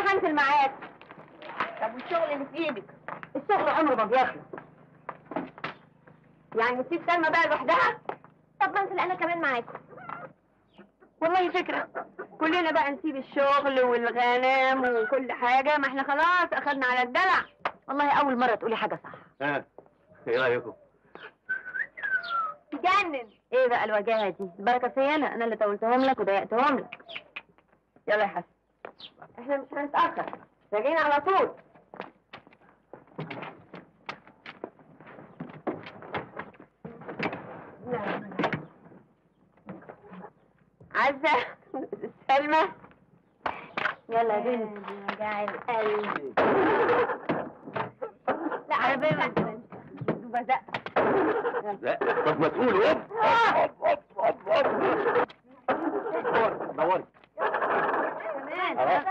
ما انزل معاك طب والشغل اللي في ايدك الشغل عمره ما بيخلص يعني نسيب سلمى بقى لوحدها طب ما انزل انا كمان معاكم والله فكرة كلنا بقى نسيب الشغل والغنم وكل حاجة ما احنا خلاص اخدنا على الدلع والله اول مرة تقولي حاجة صح ها ايه رايكم؟ تجنن ايه بقى الوجاهة دي البركة فيا انا انا اللي طولتهم لك وضايقتهم لك يلا يا حسن احنا مش هنتأخر راجعين على طول عزة سلمى يلا يا بنت وجع القلب لا عربية ما بدأ لا طب ما تقول هوب هوب هوب هوب هوب دوري كمان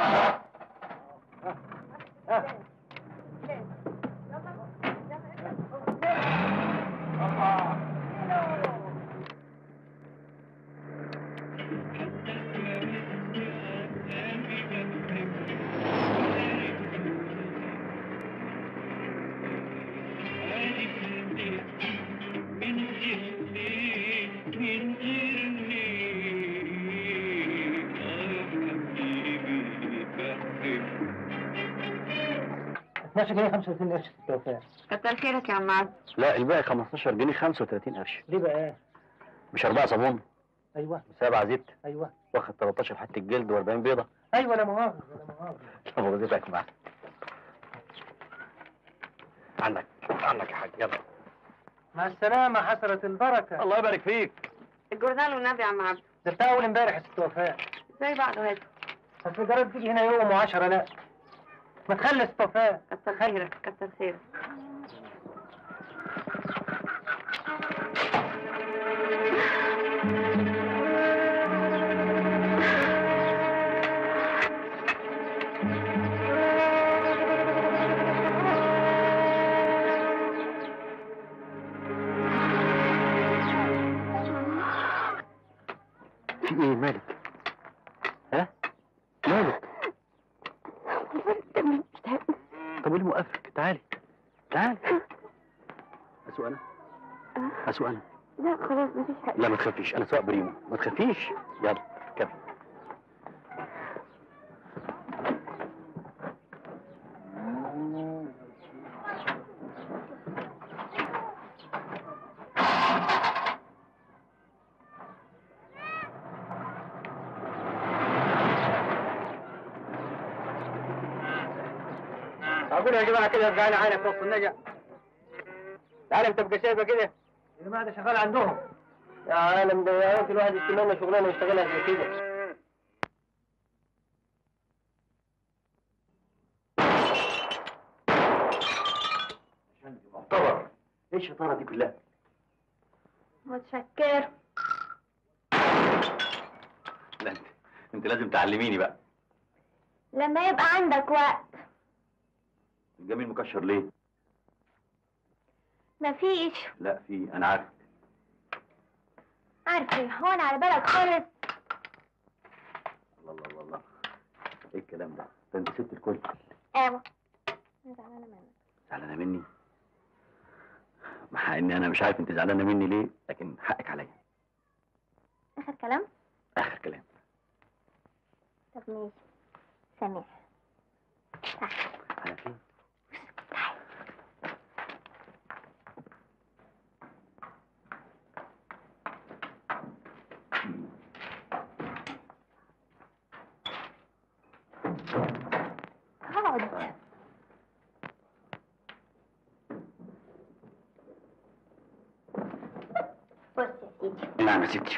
جنيه 35 قرش في التوفيق كتر خيرك يا عم عبد لا الباقي 15 جنيه 35 قرش ليه بقى؟ مش أربعة صابون ايوه سبعة زيت ايوه واخد 13 حتة جلد و40 بيضة ايوه لا مؤاخذة لا مؤاخذة طب وظيفتك معاك عنك عنك يا حاج يلا مع السلامة حسرة البركة الله يبارك فيك الجورنال والنبي يا عم عبد ده بتاع أول امبارح يا ست وفاء زي بعضه هات بس الجراد تيجي هنا يوم وعشرة لا ما تخلي يا ست وفاء كتر خيرك كتر خيرك في ايه مالك؟ ها؟ مالك؟ طب ايه اللي موقفك؟ تعالي تعالي اسوق انا؟ اسوق انا؟ لا خلاص مفيش حاجة لا ما تخافيش انا سواق بريمو ما تخافيش يلا كمل اقول يا جماعة كده ارجعنا عينك في وسط النجا تعالى انت تبقى شايفة كده يا جماعة ده شغال عندهم يا عالم ده يا راجل الواحد يستنى شغلانة يشتغلها زي كده معتبر ايه الشطاره دي كلها؟ متشكر لا انت انت لازم تعلميني بقى لما يبقى عندك وقت الجميل مكشر ليه؟ مفيش لا في انا عارف عارفة هون على بالك خالص الله الله الله الله ايه الكلام ده؟ ده انت ست الكل ايوه انا زعلانة منك زعلانه مني مع اني انا مش عارف انت زعلانه مني ليه لكن حقك عليا اخر كلام اخر كلام طب ماشي سامح على فين؟ اقعد بص يا سيدي نعم يا ستي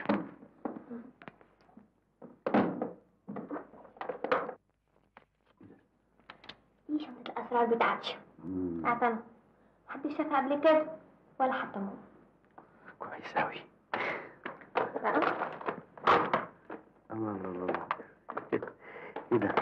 دي شنطة الأسرار بتاعتي بتاعت أنا محدش شافها قبل كده ولا حتى ماما كويس أوي بقى الله الله الله الله ايه إيه ده؟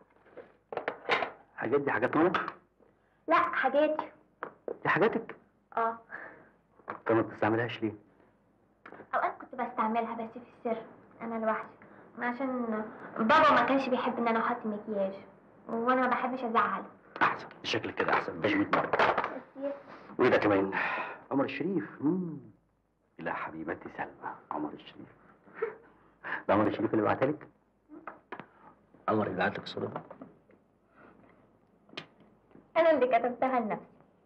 حاجات دي حاجات ماما؟ لا حاجاتي دي حاجاتك؟ اه طب ما بتستعملهاش ليه؟ اوقات كنت بستعملها بس في السر انا لوحدي عشان بابا ما كانش بيحب ان انا احط مكياج وانا ما بحبش ازعله احسن شكلك كده احسن باش 100 مره بس وده كمان عمر الشريف مم. لا حبيبتي سلمى عمر الشريف ده عمر الشريف اللي بعتها لك عمر اللي بعت لك الصوره دي انا اللي كتبتها لنفسي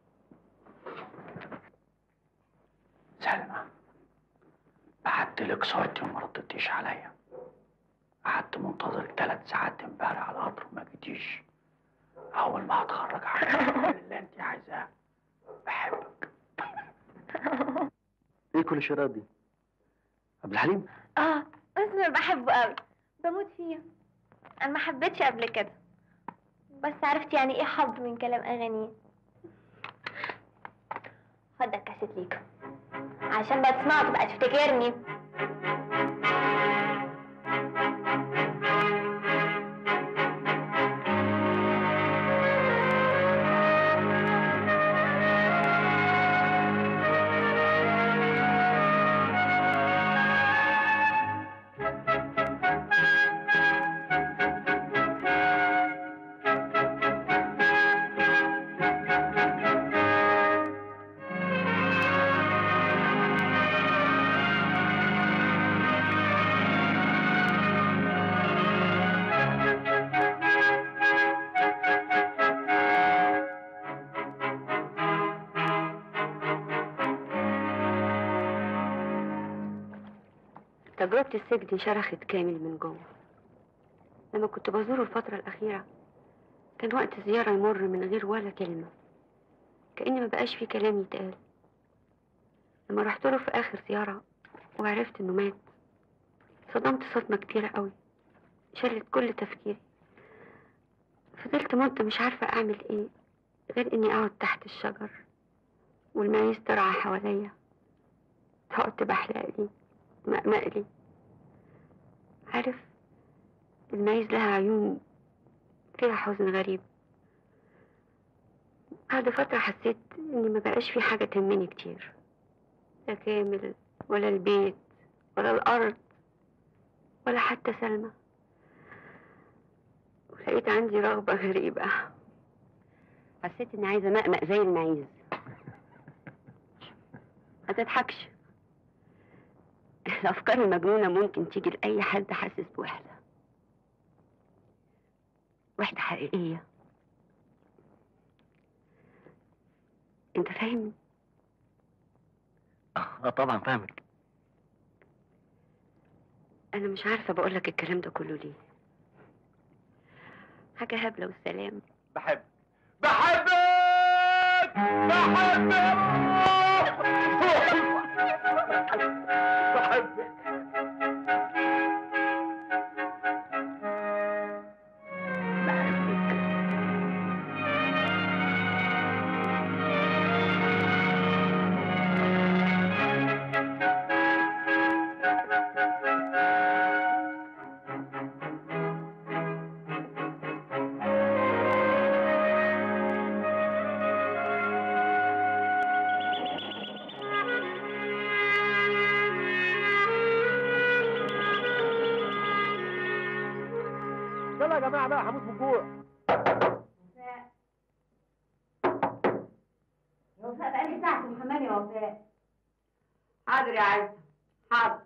سلمى بعت لك صورتي وما ردتيش عليا قعدت منتظرك ثلاث ساعات امبارح على القطر وما جيتيش اول ما هتخرج هعمل اللي انت عايزاه بحبك ايه كل الشرايط دي عبد الحليم اه اسمر بحبه قوي بموت فيه انا ما حبيتش قبل كده بس عرفت يعني ايه حب من كلام اغانيه خد ده الكاسيت ليك عشان بقى تسمعه تبقى تفتكرني تجربة السجن شرخت كامل من جوه لما كنت بزوره الفترة الأخيرة كان وقت الزيارة يمر من غير ولا كلمة كأن ما بقاش في كلام يتقال لما رحت له في آخر زيارة وعرفت إنه مات صدمت صدمة كبيرة قوي شلت كل تفكيري فضلت مدة مش عارفة أعمل إيه غير إني أقعد تحت الشجر والمايس ترعى حواليا تقعد تبحلق لي مقمق لي عارف المايز لها عيون فيها حزن غريب بعد فترة حسيت إني ما بقاش في حاجة تهمني كتير لا كامل ولا البيت ولا الأرض ولا حتى سلمى ولقيت عندي رغبة غريبة حسيت إني عايزة مقمق زي المعيز ما تضحكش الأفكار المجنونة ممكن تيجي لأي حد حاسس بوحدة وحدة حقيقية أنت فاهمني؟ اه طبعا فاهمك أنا مش عارفة بقولك الكلام ده كله ليه حاجة هبلة والسلام بحب بحبك بحبك بحبك يلا يا جماعه بقى هموت من الجوع يا وفاء بقالي ساعة في الحمام يا وفاء حاضر يا عزة حاضر